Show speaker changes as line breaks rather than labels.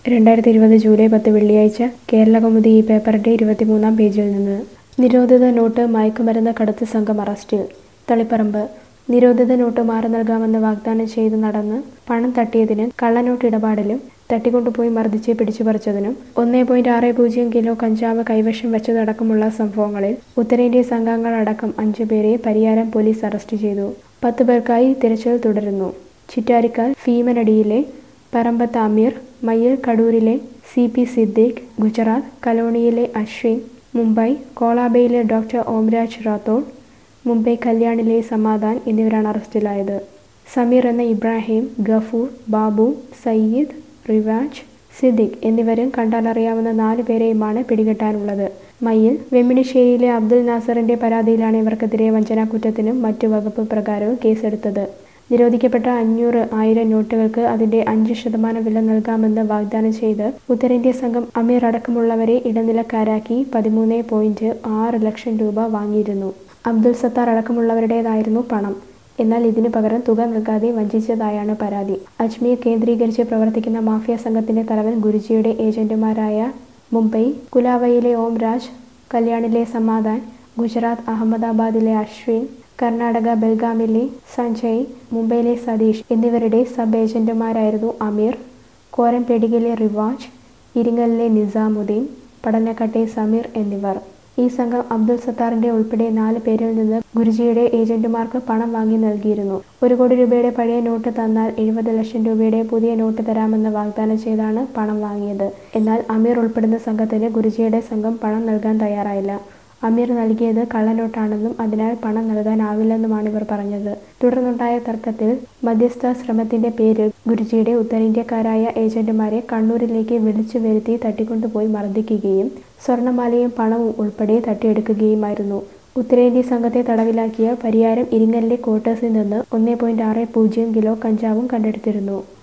രണ്ടായിരത്തി ഇരുപത് ജൂലൈ പത്ത് വെള്ളിയാഴ്ച കേരളകൗമുദി ഈ പേപ്പറിന്റെ ഇരുപത്തിമൂന്നാം പേജിൽ നിന്ന് നിരോധിത നോട്ട് മയക്കുമരുന്ന് കടത്ത് സംഘം അറസ്റ്റിൽ തളിപ്പറമ്പ് നിരോധിത നോട്ട് മാറി നൽകാമെന്ന് വാഗ്ദാനം ചെയ്ത് നടന്ന് പണം തട്ടിയതിന് കള്ളനോട്ട് ഇടപാടിലും തട്ടിക്കൊണ്ടുപോയി മർദ്ദിച്ച് പിടിച്ചുപറിച്ചതിനും ഒന്നേ പോയിന്റ് ആറ് പൂജ്യം കിലോ കഞ്ചാവ് കൈവശം വെച്ചതടക്കമുള്ള സംഭവങ്ങളിൽ ഉത്തരേന്ത്യ സംഘങ്ങളടക്കം അഞ്ചു പേരെ പരിയാരം പോലീസ് അറസ്റ്റ് ചെയ്തു പത്ത് പേർക്കായി തിരച്ചിൽ തുടരുന്നു ചിറ്റാരിക്കാൽ ഭീമനടിയിലെ പറമ്പത്ത് അമീർ മയ്യിൽ കടൂരിലെ സി പി സിദ്ദീഖ് ഗുജറാത്ത് കലോണിയിലെ അശ്വിൻ മുംബൈ കോളാബയിലെ ഡോക്ടർ ഓംരാജ് റാത്തോഡ് മുംബൈ കല്യാണിലെ സമാധാൻ എന്നിവരാണ് അറസ്റ്റിലായത് സമീർ എന്ന ഇബ്രാഹിം ഗഫൂർ ബാബു സയ്യിദ് റിവാജ് സിദ്ദിഖ് എന്നിവരും കണ്ടാലറിയാവുന്ന നാല് പേരെയുമാണ് പിടികിട്ടാനുള്ളത് മയ്യിൽ വെമ്മിണിശ്ശേരിയിലെ അബ്ദുൽ നാസറിന്റെ പരാതിയിലാണ് ഇവർക്കെതിരെ വഞ്ചനാക്കുറ്റത്തിനും മറ്റു വകുപ്പ് പ്രകാരവും കേസെടുത്തത് നിരോധിക്കപ്പെട്ട അഞ്ഞൂറ് ആയിരം നോട്ടുകൾക്ക് അതിന്റെ അഞ്ച് ശതമാനം വില നൽകാമെന്ന് വാഗ്ദാനം ചെയ്ത് ഉത്തരേന്ത്യ സംഘം അമീർ അടക്കമുള്ളവരെ ഇടനിലക്കാരാക്കി പതിമൂന്ന് പോയിന്റ് ആറ് ലക്ഷം രൂപ വാങ്ങിയിരുന്നു അബ്ദുൽ സത്താർ അടക്കമുള്ളവരുടേതായിരുന്നു പണം എന്നാൽ ഇതിനു പകരം തുക നൽകാതെ വഞ്ചിച്ചതായാണ് പരാതി അജ്മീർ കേന്ദ്രീകരിച്ച് പ്രവർത്തിക്കുന്ന മാഫിയ സംഘത്തിന്റെ തലവൻ ഗുരുജിയുടെ ഏജന്റുമാരായ മുംബൈ കുലാവയിലെ ഓം രാജ് കല്യാണിലെ സമാധാൻ ഗുജറാത്ത് അഹമ്മദാബാദിലെ അശ്വിൻ കർണാടക ബെൽഗാമിലെ സഞ്ജയ് മുംബൈയിലെ സതീഷ് എന്നിവരുടെ സബ് ഏജന്റുമാരായിരുന്നു അമീർ കോരംപേടികയിലെ റിവാജ് ഇരിങ്ങലിലെ നിസാമുദ്ദീൻ പഠനക്കട്ടെ സമീർ എന്നിവർ ഈ സംഘം അബ്ദുൽ സത്താറിന്റെ ഉൾപ്പെടെ നാല് പേരിൽ നിന്ന് ഗുരുജിയുടെ ഏജന്റുമാർക്ക് പണം വാങ്ങി നൽകിയിരുന്നു ഒരു കോടി രൂപയുടെ പഴയ നോട്ട് തന്നാൽ എഴുപത് ലക്ഷം രൂപയുടെ പുതിയ നോട്ട് തരാമെന്ന് വാഗ്ദാനം ചെയ്താണ് പണം വാങ്ങിയത് എന്നാൽ അമീർ ഉൾപ്പെടുന്ന സംഘത്തിന് ഗുരുജിയുടെ സംഘം പണം നൽകാൻ തയ്യാറായില്ല അമീർ നൽകിയത് കള്ളനോട്ടാണെന്നും അതിനാൽ പണം നൽകാനാവില്ലെന്നുമാണ് ഇവർ പറഞ്ഞത് തുടർന്നുണ്ടായ തർക്കത്തിൽ മധ്യസ്ഥ ശ്രമത്തിന്റെ പേരിൽ ഗുരുജിയുടെ ഉത്തരേന്ത്യക്കാരായ ഏജന്റുമാരെ കണ്ണൂരിലേക്ക് വിളിച്ചു വരുത്തി തട്ടിക്കൊണ്ടുപോയി മർദ്ദിക്കുകയും സ്വർണമാലയും പണവും ഉൾപ്പെടെ തട്ടിയെടുക്കുകയുമായിരുന്നു ഉത്തരേന്ത്യ സംഘത്തെ തടവിലാക്കിയ പരിയാരം ഇരിങ്ങലിലെ ക്വാർട്ടേഴ്സിൽ നിന്ന് ഒന്നേ പോയിന്റ് ആറ് പൂജ്യം കിലോ കഞ്ചാവും കണ്ടെടുത്തിരുന്നു